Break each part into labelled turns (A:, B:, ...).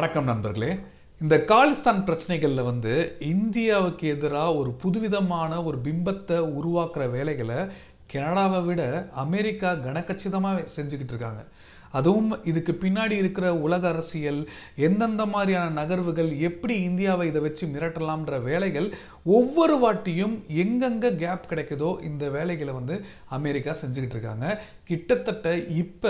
A: வணக்கம் நண்பர்களே இந்த காலிஸ்தான் பிரச்சனைகளில் வந்து இந்தியாவுக்கு எதிராக ஒரு புதுவிதமான ஒரு பிம்பத்தை உருவாக்குற வேலைகளை கனடாவை விட அமெரிக்கா கனக்கச்சிதமாக செஞ்சுக்கிட்டு இருக்காங்க அதுவும் இதுக்கு பின்னாடி இருக்கிற உலக அரசியல் எந்தெந்த மாதிரியான நகர்வுகள் எப்படி இந்தியாவை இதை வச்சு மிரட்டலாம்ன்ற வேலைகள் ஒவ்வொரு வாட்டியும் எங்கெங்கே கேப் கிடைக்குதோ இந்த வேலைகளை வந்து அமெரிக்கா செஞ்சுக்கிட்டு இருக்காங்க கிட்டத்தட்ட இப்போ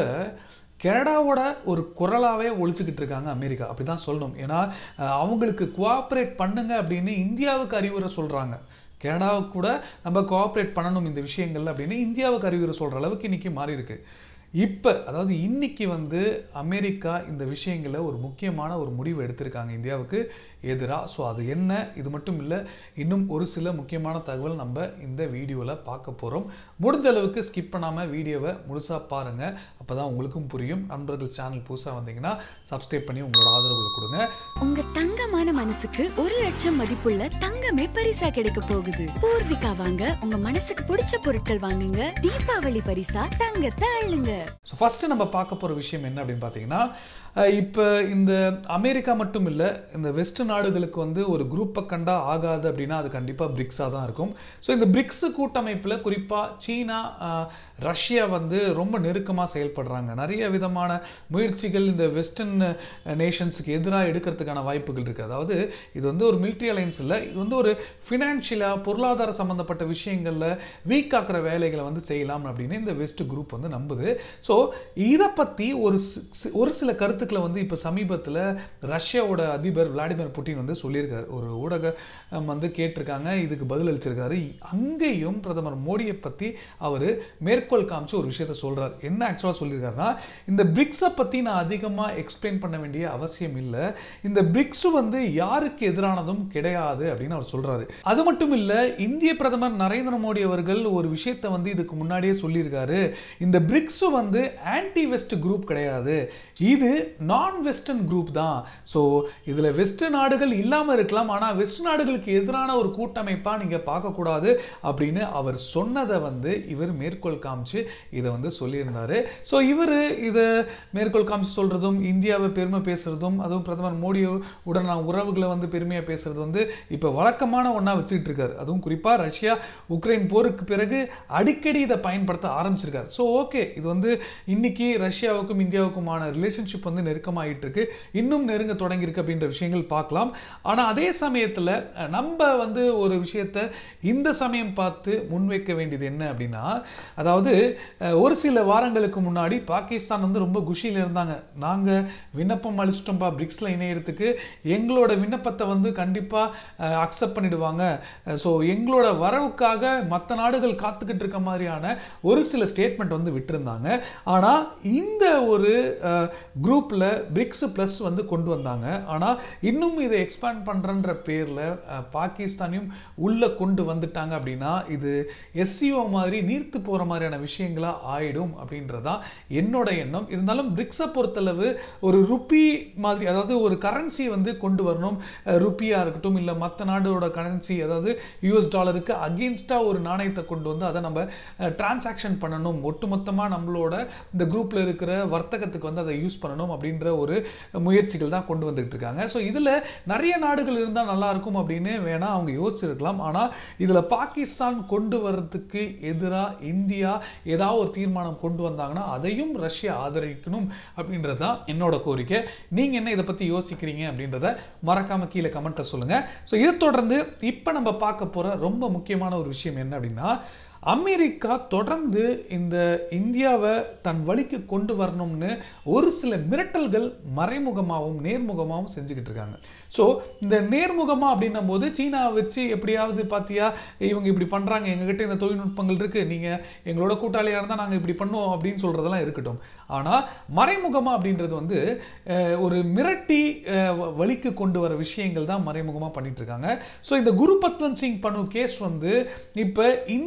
A: கனடாவோட ஒரு குரலாகவே ஒழிச்சுக்கிட்டு இருக்காங்க அமெரிக்கா அப்படி தான் சொல்லணும் ஏன்னா அஹ், அவங்களுக்கு கோஆப்ரேட் பண்ணுங்க அப்படின்னு இந்தியாவுக்கு அறிவுரை சொல்கிறாங்க கனடாவுக்கு கூட நம்ம கோஆப்ரேட் பண்ணணும் இந்த விஷயங்கள்ல அப்படின்னு இந்தியாவுக்கு அறிவுரை சொல்கிற அளவுக்கு இன்னைக்கு மாறி இருக்கு இப்போ அதாவது இன்னைக்கு வந்து அமெரிக்கா இந்த விஷயங்களை ஒரு முக்கியமான ஒரு முடிவு எடுத்திருக்காங்க இந்தியாவுக்கு எதிராக ஸோ அது என்ன இது மட்டும் இல்லை இன்னும் ஒரு சில முக்கியமான தகவல் நம்ம இந்த வீடியோவில் பார்க்க போகிறோம் முடிஞ்ச அளவுக்கு ஸ்கிப் பண்ணாமல் வீடியோவை முழுசாக பாருங்கள் அப்போ தான் உங்களுக்கும் புரியும் நண்பர்கள் சேனல் புதுசாக வந்தீங்கன்னா சப்ஸ்கிரைப் பண்ணி உங்களோட ஆதரவுகளை கொடுங்க
B: உங்க தங்கமான மனசுக்கு ஒரு லட்சம் மதிப்புள்ள தங்கமே பரிசா கிடைக்க போகுது பூர்விகா வாங்க உங்க மனசுக்கு பிடிச்ச பொருட்கள் வாங்குங்க தீபாவளி பரிசா தங்கத்தை அள்ளுங்க
A: ஸோ ஃபஸ்ட்டு நம்ம பார்க்க போகிற விஷயம் என்ன அப்படின்னு பார்த்தீங்கன்னா இப்போ இந்த அமெரிக்கா மட்டும் இல்லை இந்த வெஸ்ட் நாடுகளுக்கு வந்து ஒரு குரூப்பை கண்டா ஆகாது அப்படின்னா அது கண்டிப்பாக பிரிக்ஸாக தான் இருக்கும் ஸோ இந்த பிரிக்ஸ் கூட்டமைப்பில் குறிப்பாக சீனா அஹ், ரஷ்யா வந்து ரொம்ப நெருக்கமாக செயல்படுறாங்க நிறைய விதமான முயற்சிகள் இந்த வெஸ்டர்ன் நேஷன்ஸுக்கு எதிராக எடுக்கிறதுக்கான வாய்ப்புகள் இருக்குது அதாவது இது வந்து ஒரு military அலைன்ஸ் இல்லை இது வந்து ஒரு ஃபினான்ஷியலாக பொருளாதார சம்மந்தப்பட்ட விஷயங்களில் வீக் ஆக்குற வேலைகளை வந்து செய்யலாம் அப்படின்னு இந்த வெஸ்ட் குரூப் வந்து நம்புது ஸோ இதை பற்றி ஒரு சி- சி- ஒரு சில கருத்துக்களை வந்து இப்போ சமீபத்தில் ரஷ்யாவோட அதிபர் விளாடிமிர் புட்டின் வந்து சொல்லியிருக்காரு ஒரு ஊடகம் வந்து கேட்டிருக்காங்க இதுக்கு பதில் அளிச்சிருக்காரு அங்கேயும் பிரதமர் மோடியை பற்றி அவர் மேற்கோள் காமிச்சு ஒரு விஷயத்த சொல்றார் என்ன ஆக்சுவலாக சொல்லியிருக்காருன்னா இந்த பிரிக்ஸை பற்றி நான் அதிகமாக எக்ஸ்பிளைன் பண்ண வேண்டிய அவசியம் இல்லை இந்த பிரிக்ஸ் வந்து யாருக்கு எதிரானதும் கிடையாது அப்படின்னு அவர் சொல்றாரு அது மட்டும் இல்லை இந்திய பிரதமர் நரேந்திர மோடி அவர்கள் ஒரு விஷயத்தை வந்து இதுக்கு முன்னாடியே சொல்லியிருக்காரு இந்த பிரிக்ஸ் வந்து ஆன்டி வெஸ்ட் குரூப் கிடையாது இது நான் வெஸ்டர்ன் குரூப் தான் ஸோ இதில் வெஸ்ட் நாடுகள் இல்லாமல் இருக்கலாம் ஆனால் வெஸ்ட் நாடுகளுக்கு எதிரான ஒரு கூட்டமைப்பாக நீங்கள் பார்க்கக்கூடாது அப்படின்னு அவர் சொன்னதை வந்து இவர் மேற்கோள் காமிச்சு இதை வந்து சொல்லியிருந்தாரு ஸோ இவர் இதை மேற்கோள் காமிச்சு சொல்கிறதும் இந்தியாவை பெருமை பேசுகிறதும் அதுவும் பிரதமர் மோடி உடனான உறவுகளை வந்து பெருமையாக பேசுறது வந்து இப்போ வழக்கமான ஒன்றா வச்சுக்கிட்டு இருக்காரு அதுவும் குறிப்பாக ரஷ்யா உக்ரைன் போருக்கு பிறகு அடிக்கடி இதை பயன்படுத்த ஆரம்பிச்சிருக்காரு ஸோ ஓகே இது வந்து இன்னைக்கு ரஷ்யாவுக்கும் இந்தியாவுக்குமான ரிலேஷன்ஷிப் வந்து நெருக்கமாயிட்டு இருக்கு இன்னும் நெருங்க தொடங்கியிருக்கு அப்படின்ற விஷயங்கள் பார்க்கலாம் ஆனால் அதே சமயத்தில் நம்ம வந்து ஒரு விஷயத்தை இந்த சமயம் பார்த்து முன்வைக்க வேண்டியது என்ன அப்படின்னா அதாவது அஹ், ஒரு சில வாரங்களுக்கு முன்னாடி பாகிஸ்தான் வந்து ரொம்ப குஷியில் இருந்தாங்க நாங்கள் விண்ணப்பம் அளிச்சிட்டோம்ப்பா பிரிக்ஸில் இணையறதுக்கு எங்களோட விண்ணப்பத்தை வந்து கண்டிப்பாக அக்செப்ட் பண்ணிடுவாங்க ஸோ எங்களோட வரவுக்காக மற்ற நாடுகள் காத்துக்கிட்டு இருக்க மாதிரியான ஒரு சில ஸ்டேட்மெண்ட் வந்து விட்டிருந்தாங்க ஆனால் இந்த ஒரு குரூப்பில் பிரிக்ஸ் ப்ளஸ் வந்து கொண்டு வந்தாங்க ஆனால் இன்னும் இதை எக்ஸ்பேண்ட் பண்ணுறன்ற பேரில் பாகிஸ்தானையும் உள்ளே கொண்டு வந்துட்டாங்க அப்படின்னா இது எஸ்சிஓ மாதிரி நீர்த்து போகிற மாதிரியான விஷயங்களா ஆயிடும் அப்படின்றதான் என்னோட எண்ணம் இருந்தாலும் பிரிக்ஸை பொறுத்தளவு ஒரு ருப்பி மாதிரி அதாவது ஒரு கரன்சி வந்து கொண்டு வரணும் ருப்பியாக இருக்கட்டும் இல்லை மற்ற நாடோட கரன்சி அதாவது யூஎஸ் டாலருக்கு அகெயின்ஸ்டாக ஒரு நாணயத்தை கொண்டு வந்து அதை நம்ம டிரான்சாக்ஷன் பண்ணணும் ஒட்டுமொத்தமாக நம்மளோட இந்த குரூப்பில் இருக்கிற வர்த்தகத்துக்கு வந்து அதை யூஸ் பண்ணணும் அப்படின்ற ஒரு முயற்சிகள் தான் கொண்டு வந்துட்டு இருக்காங்க ஸோ இதில் நிறைய நாடுகள் இருந்தால் நல்லா இருக்கும் அப்படின்னு வேணா அவங்க யோசிச்சிருக்கலாம் ஆனால் இதில் பாகிஸ்தான் கொண்டு வர்றதுக்கு எதிராக இந்தியா ஏதாவது ஒரு தீர்மானம் கொண்டு வந்தாங்கன்னா அதையும் ரஷ்யா ஆதரிக்கணும் அப்படின்றது தான் என்னோட கோரிக்கை நீங்கள் என்ன இதை பற்றி யோசிக்கிறீங்க அப்படின்றத மறக்காம கீழே கமெண்ட்டை சொல்லுங்கள் ஸோ இதை தொடர்ந்து இப்போ நம்ம பார்க்க போகிற ரொம்ப முக்கியமான ஒரு விஷயம் என்ன அப்படின்னா அமெரிக்கா தொடர்ந்து இந்த இந்தியாவை தன் வழிக்கு கொண்டு வரணும்னு ஒரு சில மிரட்டல்கள் மறைமுகமாகவும் நேர்முகமாகவும் செஞ்சுக்கிட்டு இருக்காங்க ஸோ இந்த நேர்முகமாக அப்படின்னும் போது சீனாவை வச்சு எப்படியாவது பார்த்தியா இவங்க இப்படி பண்ணுறாங்க எங்ககிட்ட இந்த தொழில்நுட்பங்கள் இருக்குது நீங்கள் எங்களோட கூட்டாளியாக இருந்தால் நாங்கள் இப்படி பண்ணுவோம் அப்படின்னு சொல்கிறதெல்லாம் இருக்கட்டும் ஆனால் மறைமுகமாக அப்படின்றது வந்து அஹ், ஒரு மிரட்டி அஹ், வ- வழிக்கு கொண்டு வர விஷயங்கள் தான் மறைமுகமாக பண்ணிட்டு இருக்காங்க ஸோ இந்த குருபத்வந்த் சிங் பனு கேஸ் வந்து இப்போ இந்தியாவை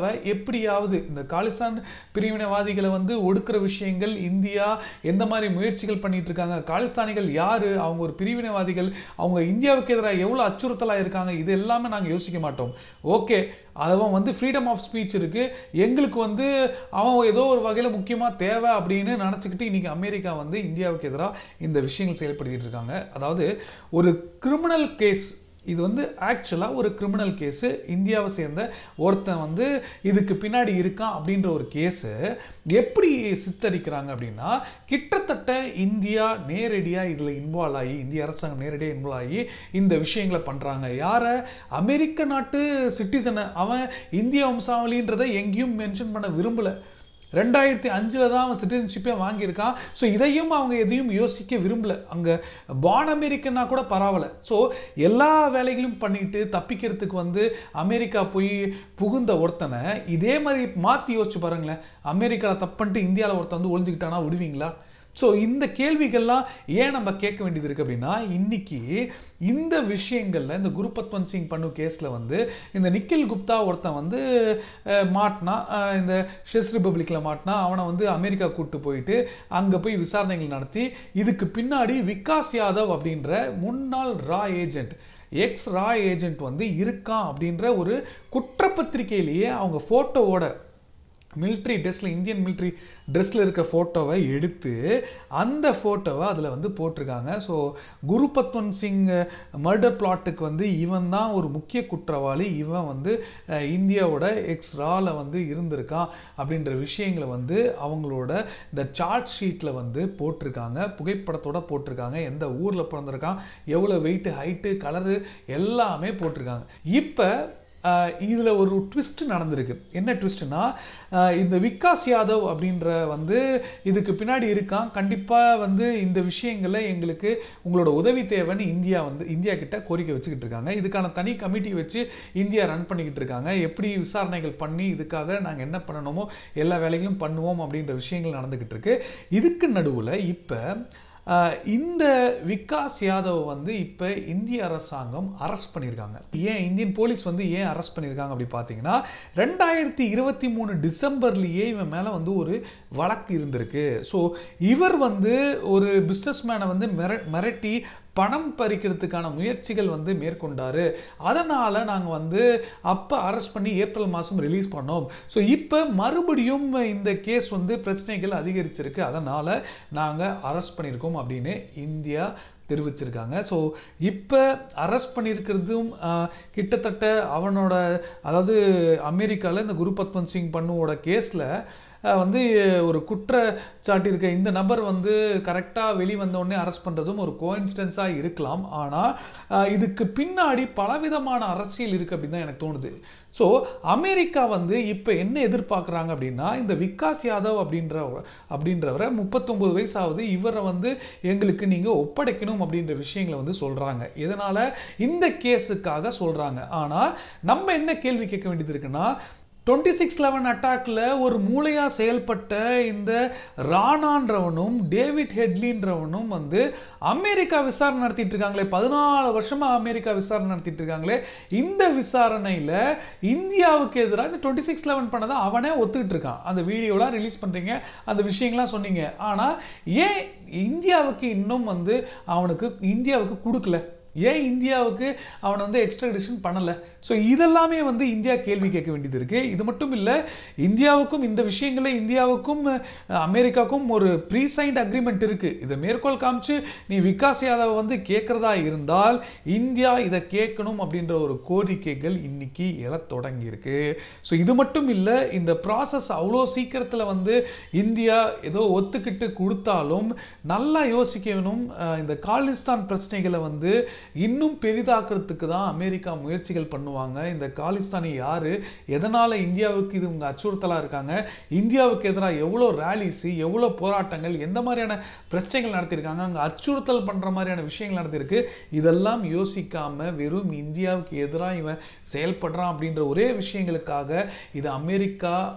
A: இந்தியாவை எப்படியாவது இந்த காலிஸ்தான் பிரிவினைவாதிகளை வந்து ஒடுக்குற விஷயங்கள் இந்தியா எந்த மாதிரி முயற்சிகள் பண்ணிட்டு இருக்காங்க காலிஸ்தானிகள் யாரு அவங்க ஒரு பிரிவினைவாதிகள் அவங்க இந்தியாவுக்கு எதிராக எவ்வளவு அச்சுறுத்தலா இருக்காங்க இது எல்லாமே நாங்க யோசிக்க மாட்டோம் ஓகே அவன் வந்து ஃப்ரீடம் ஆஃப் ஸ்பீச் இருக்கு எங்களுக்கு வந்து அவன் ஏதோ ஒரு வகையில முக்கியமா தேவை அப்படின்னு நினச்சிக்கிட்டு இன்னைக்கு அமெரிக்கா வந்து இந்தியாவுக்கு எதிராக இந்த விஷயங்கள் செயல்படுத்திட்டு இருக்காங்க அதாவது ஒரு கிரிமினல் கேஸ் இது வந்து ஆக்சுவலாக ஒரு கிரிமினல் கேஸு இந்தியாவை சேர்ந்த ஒருத்தன் வந்து இதுக்கு பின்னாடி இருக்கான் அப்படின்ற ஒரு கேஸு எப்படி சித்தரிக்கிறாங்க அப்படின்னா கிட்டத்தட்ட இந்தியா நேரடியாக இதில் இன்வால்வ் ஆகி இந்திய அரசாங்கம் நேரடியாக இன்வால்வ் ஆகி இந்த விஷயங்களை பண்ணுறாங்க யாரை அமெரிக்க நாட்டு சிட்டிசனை அவன் இந்திய வம்சாவளின்றதை எங்கேயும் மென்ஷன் பண்ண விரும்பலை ரெண்டாயிரத்தி அஞ்சில் தான் அவன் சிட்டிசன்ஷிப்பே வாங்கியிருக்கான் ஸோ இதையும் அவங்க எதையும் யோசிக்க விரும்பல அங்கே பான் அமெரிக்கன்னா கூட பரவாயில்ல ஸோ எல்லா வேலைகளையும் பண்ணிட்டு தப்பிக்கிறதுக்கு வந்து அமெரிக்கா போய் புகுந்த ஒருத்தனை இதே மாதிரி மாற்றி யோசிச்சு பாருங்களேன் அமெரிக்காவில் தப்பு பண்ணிட்டு இந்தியாவில் ஒருத்தன் வந்து ஒளிஞ்சுக்கிட்டானா விடுவீங்களா ஸோ இந்த கேள்விகள்லாம் ஏன் நம்ம கேட்க வேண்டியது இருக்குது அப்படின்னா இன்னைக்கு இந்த விஷயங்களில் இந்த குருபத்வந்த் சிங் பண்ணு கேஸில் வந்து இந்த நிக்கில் குப்தா ஒருத்தன் வந்து அஹ், மாட்டினா அஹ், இந்த செஸ் ரிப்பப்ளிக்கில் மாட்டினா அவனை வந்து அமெரிக்கா கூட்டு போயிட்டு அங்கே போய் விசாரணைகள் நடத்தி இதுக்கு பின்னாடி விகாஸ் யாதவ் அப்படின்ற முன்னாள் ரா ஏஜென்ட் எக்ஸ் ரா ஏஜென்ட் வந்து இருக்கான் அப்படின்ற ஒரு குற்றப்பத்திரிகையிலேயே அவங்க ஃபோட்டோவோட மிலிட்ரி ட்ரெஸ்ஸில் இந்தியன் மிலிட்ரி ட்ரெஸ்ஸில் இருக்க ஃபோட்டோவை எடுத்து அந்த ஃபோட்டோவை அதில் வந்து போட்டிருக்காங்க ஸோ குருபத்வந்த் சிங் மர்டர் பிளாட்டுக்கு வந்து இவன் தான் ஒரு முக்கிய குற்றவாளி இவன் வந்து அஹ், இந்தியாவோட எக்ஸ் ரால வந்து இருந்திருக்கான் அப்படின்ற விஷயங்களை வந்து அவங்களோட இந்த சார்ட் ஷீட்டில் வந்து போட்டிருக்காங்க புகைப்படத்தோட போட்டிருக்காங்க எந்த ஊரில் பிறந்திருக்கான் எவ்வளோ வெயிட்டு ஹைட்டு கலரு எல்லாமே போட்டிருக்காங்க இப்போ இதில் ஒரு ட்விஸ்ட் நடந்திருக்கு என்ன ட்விஸ்ட்னா இந்த விகாஸ் யாதவ் அப்படின்ற வந்து இதுக்கு பின்னாடி இருக்கான் கண்டிப்பாக வந்து இந்த விஷயங்களில் எங்களுக்கு உங்களோட உதவி தேவைன்னு இந்தியா வந்து இந்தியா கிட்ட கோரிக்கை வச்சுக்கிட்டு இருக்காங்க இதுக்கான தனி கமிட்டி வச்சு இந்தியா ரன் பண்ணிக்கிட்டு இருக்காங்க எப்படி விசாரணைகள் பண்ணி இதுக்காக நாங்கள் என்ன பண்ணணுமோ எல்லா வேலைகளும் பண்ணுவோம் அப்படின்ற விஷயங்கள் நடந்துக்கிட்டு இருக்கு இதுக்கு நடுவில் இப்போ ஆஹ் இந்த விகாஸ் யாதவ் வந்து இப்போ இந்திய அரசாங்கம் அரெஸ்ட் பண்ணியிருக்காங்க ஏன் இந்தியன் போலீஸ் வந்து ஏன் அரெஸ்ட் பண்ணியிருக்காங்க அப்படி பார்த்தீங்கன்னா ரெண்டாயிரத்தி இருபத்தி மூணு டிசம்பர்லேயே இவன் மேலே வந்து ஒரு வழக்கு இருந்திருக்கு ஸோ இவர் வந்து ஒரு பிஸ்னஸ் மேனை வந்து மிர மிரட்டி பணம் பறிக்கிறதுக்கான முயற்சிகள் வந்து மேற்கொண்டாரு அதனால் நாங்கள் வந்து அப்போ அரெஸ்ட் பண்ணி ஏப்ரல் மாதம் ரிலீஸ் பண்ணோம் ஸோ இப்போ மறுபடியும் இந்த கேஸ் வந்து பிரச்சனைகள் அதிகரிச்சிருக்கு அதனால் நாங்கள் அரெஸ்ட் பண்ணியிருக்கோம் அப்படின்னு இந்தியா தெரிவிச்சிருக்காங்க ஸோ இப்போ அரெஸ்ட் பண்ணியிருக்கிறதும் ஆஹ், கிட்டத்தட்ட அவனோட அதாவது அமெரிக்காவில் இந்த குருபத்வந்த் சிங் பண்ணுவோட கேஸில் வந்து ஒரு குற்றச்சாட்டு இருக்க இந்த நபர் வந்து கரெக்டாக வெளிவந்த உடனே அரெஸ்ட் பண்ணுறதும் ஒரு கோயின்சிடென்ஸாக இருக்கலாம் ஆனால் இதுக்கு பின்னாடி பலவிதமான அரசியல் இருக்குது அப்படின்னு தான் எனக்கு தோணுது ஸோ அமெரிக்கா வந்து இப்போ என்ன எதிர்பார்க்குறாங்க அப்படின்னா இந்த விகாஸ் யாதவ் அப்படின்ற அப்படின்றவரை முப்பத்தொம்பது வயசு ஆகுது இவரை வந்து எங்களுக்கு நீங்கள் ஒப்படைக்கணும் அப்படின்ற விஷயங்களை வந்து சொல்கிறாங்க இதனால் இந்த கேஸுக்காக சொல்கிறாங்க ஆனால் நம்ம என்ன கேள்வி கேட்க வேண்டியது இருக்குன்னா டுவெண்ட்டி சிக்ஸ் லெவன் அட்டாக்ல ஒரு மூளையா செயல்பட்ட இந்த ராணான்றவனும் டேவிட் ஹெட்லின்றவனும் வந்து அமெரிக்கா விசாரணை நடத்திட்டு இருக்காங்களே பதினாலு வருஷமா அமெரிக்கா விசாரணை நடத்திட்டு இருக்காங்களே இந்த விசாரணையில இந்தியாவுக்கு எதிராக இந்த டுவெண்ட்டி சிக்ஸ் லெவன் பண்ணதை அவனே ஒத்துக்கிட்டு இருக்கான் அந்த வீடியோலாம் ரிலீஸ் பண்றீங்க அந்த விஷயங்கள்லாம் சொன்னீங்க ஆனா ஏன் இந்தியாவுக்கு இன்னும் வந்து அவனுக்கு இந்தியாவுக்கு கொடுக்கல ஏன் இந்தியாவுக்கு அவனை வந்து எக்ஸ்ட்ரடிஷன் பண்ணலை ஸோ இதெல்லாமே வந்து இந்தியா கேள்வி கேட்க வேண்டியது இருக்குது இது மட்டும் இல்லை இந்தியாவுக்கும் இந்த விஷயங்களில் இந்தியாவுக்கும் அஹ், அமெரிக்காவுக்கும் ஒரு ப்ரீ சைன்ட் அக்ரிமெண்ட் இருக்குது இதை மேற்கோள் காமிச்சு நீ விகாஸ் யாதவ் வந்து கேட்குறதா இருந்தால் இந்தியா இதை கேட்கணும் அப்படின்ற ஒரு கோரிக்கைகள் இன்னைக்கு எழத் தொடங்கியிருக்கு ஸோ இது மட்டும் இல்லை இந்த ப்ராசஸ் அவ்வளோ சீக்கிரத்தில் வந்து இந்தியா ஏதோ ஒத்துக்கிட்டு கொடுத்தாலும் நல்லா யோசிக்கணும் அஹ், இந்த காலிஸ்தான் பிரச்சனைகளை வந்து இன்னும் பெரிதாக்குறதுக்கு தான் அமெரிக்கா முயற்சிகள் பண்ணுவாங்க இந்த காலிஸ்தானி யாரு எதனால இந்தியாவுக்கு இது உங்க அச்சுறுத்தலா இருக்காங்க இந்தியாவுக்கு எதிராக எவ்வளோ ரேலிஸ் எவ்வளோ போராட்டங்கள் எந்த மாதிரியான பிரச்சனைகள் நடத்தியிருக்காங்க அங்கே அச்சுறுத்தல் பண்ற மாதிரியான விஷயங்கள் நடத்தியிருக்கு இதெல்லாம் யோசிக்காம வெறும் இந்தியாவுக்கு எதிராக இவன் செயல்படுறான் அப்படின்ற ஒரே விஷயங்களுக்காக இது அமெரிக்கா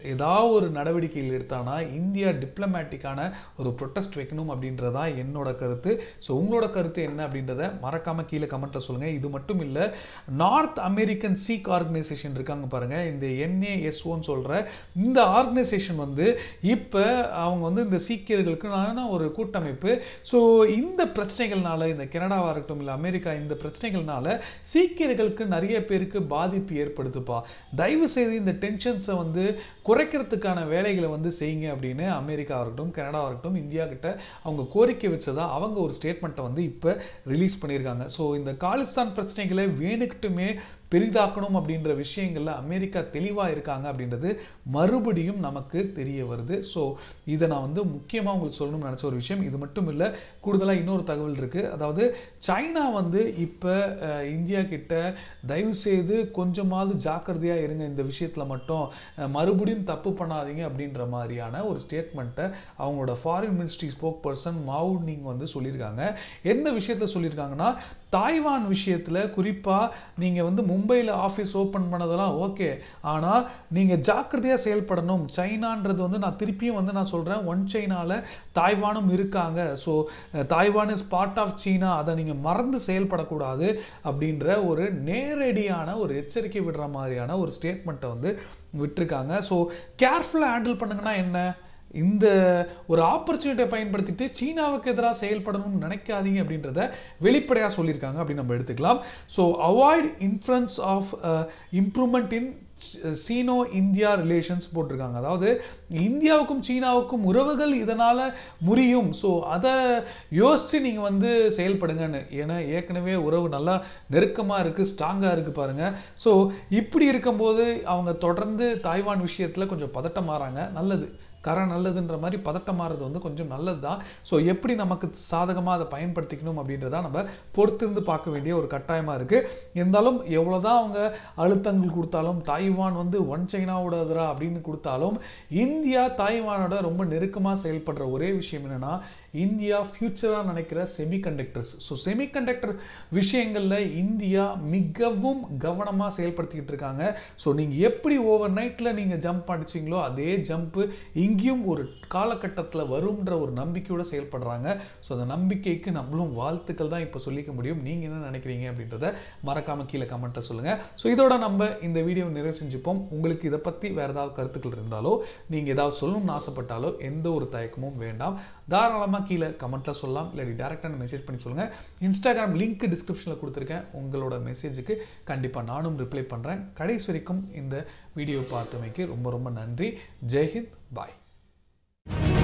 A: ஏதாவது ஒரு நடவடிக்கைகள் எடுத்தானா இந்தியா டிப்ளமேட்டிக்கான ஒரு ப்ரொட்டஸ்ட் வைக்கணும் அப்படின்றது தான் என்னோட கருத்து ஸோ உங்களோட கருத்து என்ன அப்படின்றத மறக்காம கீழே கமெண்ட்டில் சொல்லுங்கள் இது மட்டும் இல்லை நார்த் அமெரிக்கன் சீக் ஆர்கனைசேஷன் இருக்காங்க பாருங்க இந்த என்ஏஎஸ்ஓன்னு சொல்கிற இந்த ஆர்கனைசேஷன் வந்து இப்போ அவங்க வந்து இந்த சீக்கியர்களுக்கான ஒரு கூட்டமைப்பு ஸோ இந்த பிரச்சனைகள்னால இந்த கனடாவாக இருக்கட்டும் இல்லை அமெரிக்கா இந்த பிரச்சனைகள்னால சீக்கியர்களுக்கு நிறைய பேருக்கு பாதிப்பு ஏற்படுத்துப்பா தயவு செய்து இந்த டென்ஷன்ஸை வந்து குறைக்கிறதுக்கான வேலைகளை வந்து செய்யுங்க அப்படின்னு அமெரிக்கா இருக்கட்டும் கனடா இருக்கட்டும் இந்தியா கிட்ட அவங்க கோரிக்கை வச்சதா அவங்க ஒரு ஸ்டேட்மெண்ட்டை வந்து இப்போ ரிலீஸ் பண்ணியிருக்காங்க ஸோ இந்த காலிஸ்தான் பிரச்சனைகளை வேணுக்கிட்டுமே பெரிதாக்கணும் அப்படின்ற விஷயங்கள்ல அமெரிக்கா தெளிவாக இருக்காங்க அப்படின்றது மறுபடியும் நமக்கு தெரிய வருது ஸோ இதை நான் வந்து முக்கியமாக உங்களுக்கு சொல்லணும்னு நினச்ச ஒரு விஷயம் இது மட்டும் இல்லை கூடுதலாக இன்னொரு தகவல் இருக்குது அதாவது சைனா வந்து இப்போ இந்தியா கிட்ட தயவு செய்து கொஞ்சமாவது ஜாக்கிரதையாக இருங்க இந்த விஷயத்தில் மட்டும் அஹ், மறுபடியும் தப்பு பண்ணாதீங்க அப்படின்ற மாதிரியான ஒரு ஸ்டேட்மெண்ட்டை அவங்களோட foreign ministry spokesperson Mao Ning வந்து சொல்லியிருக்காங்க எந்த விஷயத்தில் சொல்லியிருக்காங்கன்னா தாய்வான் விஷயத்தில் குறிப்பாக நீங்கள் வந்து மும்பையில் ஆஃபீஸ் ஓப்பன் பண்ணதெல்லாம் ஓகே ஆனால் நீங்கள் ஜாக்கிரதையாக செயல்படணும் சைனான்றது வந்து நான் திருப்பியும் வந்து நான் சொல்கிறேன் ஒன் சைனாவில் தாய்வானும் இருக்காங்க so Taiwan is part of China அதை நீங்கள் மறந்து செயல்படக்கூடாது அப்படின்ற ஒரு நேரடியான ஒரு எச்சரிக்கை விடுற மாதிரியான ஒரு ஸ்டேட்மெண்ட்டை வந்து விட்டிருக்காங்க ஸோ கேர்ஃபுல்லாக ஹேண்டில் பண்ணுங்கன்னா என்ன இந்த ஒரு ஆப்பர்ச்சுனிட்டியை பயன்படுத்திட்டு சீனாவுக்கு எதிராக செயல்படணும்னு நினைக்காதீங்க அப்படின்றத வெளிப்படையாக சொல்லியிருக்காங்க அப்படின்னு நம்ம எடுத்துக்கலாம் so avoid influence of improvement in Sino India relations போட்டிருக்காங்க அதாவது இந்தியாவுக்கும் சீனாவுக்கும் உறவுகள் இதனால் முறியும் ஸோ அதை யோசித்து நீங்கள் வந்து செயல்படுங்கன்னு ஏன்னா ஏற்கனவே உறவு நல்லா நெருக்கமாக இருக்குது ஸ்ட்ராங்காக இருக்குது பாருங்கள் ஸோ இப்படி இருக்கும்போது அவங்க தொடர்ந்து தாய்வான் விஷயத்தில் கொஞ்சம் பதட்டம் மாறாங்க நல்லது கரை நல்லதுன்ற மாதிரி பதட்டம் மாறுறது வந்து கொஞ்சம் நல்லது தான் ஸோ எப்படி நமக்கு சாதகமாக அதை பயன்படுத்திக்கணும் அப்படின்றத நம்ம பொறுத்திருந்து பார்க்க வேண்டிய ஒரு கட்டாயமாக இருக்குது இருந்தாலும் எவ்வளோதான் அவங்க அழுத்தங்கள் கொடுத்தாலும் தாய்வான் வந்து ஒன் சைனாவோட எதிரா அப்படின்னு கொடுத்தாலும் இந்தியா தாய்வானோட ரொம்ப நெருக்கமாக செயல்படுற ஒரே விஷயம் என்னன்னா இந்தியா ஃபியூச்சராக நினைக்கிற செமிகண்டக்டர்ஸ் ஸோ செமிகண்டக்டர் விஷயங்களில் இந்தியா மிகவும் கவனமாக செயல்படுத்திக்கிட்டு இருக்காங்க ஸோ நீங்கள் எப்படி ஓவர் நைட்டில் நீங்கள் ஜம்ப் அடிச்சிங்களோ அதே ஜம்ப்பு இங்கேயும் ஒரு காலகட்டத்தில் வரும்ன்ற ஒரு நம்பிக்கையோட செயல்படுறாங்க ஸோ அந்த நம்பிக்கைக்கு நம்மளும் வாழ்த்துக்கள் தான் இப்போ சொல்லிக்க முடியும் நீங்கள் என்ன நினைக்கிறீங்க அப்படின்றத மறக்காமல் கீழே கமெண்ட்டை சொல்லுங்கள் ஸோ இதோட நம்ம இந்த வீடியோவை நிறைவு செஞ்சுப்போம் உங்களுக்கு இதை பற்றி வேறு ஏதாவது கருத்துக்கள் இருந்தாலோ நீங்கள் ஏதாவது சொல்லணும்னு ஆசைப்பட்டாலோ எந்த ஒரு தயக்கமும் வேண்டாம் தாராளமாக கீழே கமெண்ட்டில் சொல்லலாம் இல்லாட்டி டேரெக்டாக மெசேஜ் பண்ணி சொல்லுங்கள் இன்ஸ்டாகிராம் லிங்க் டிஸ்கிரிப்ஷனில் கொடுத்துருக்கேன் உங்களோட மெசேஜுக்கு கண்டிப்பாக நானும் ரிப்ளை பண்ணுறேன் கடைசி வரைக்கும் இந்த வீடியோ பார்த்தமைக்கு ரொம்ப ரொம்ப நன்றி ஜெய்ஹிந்த் பாய்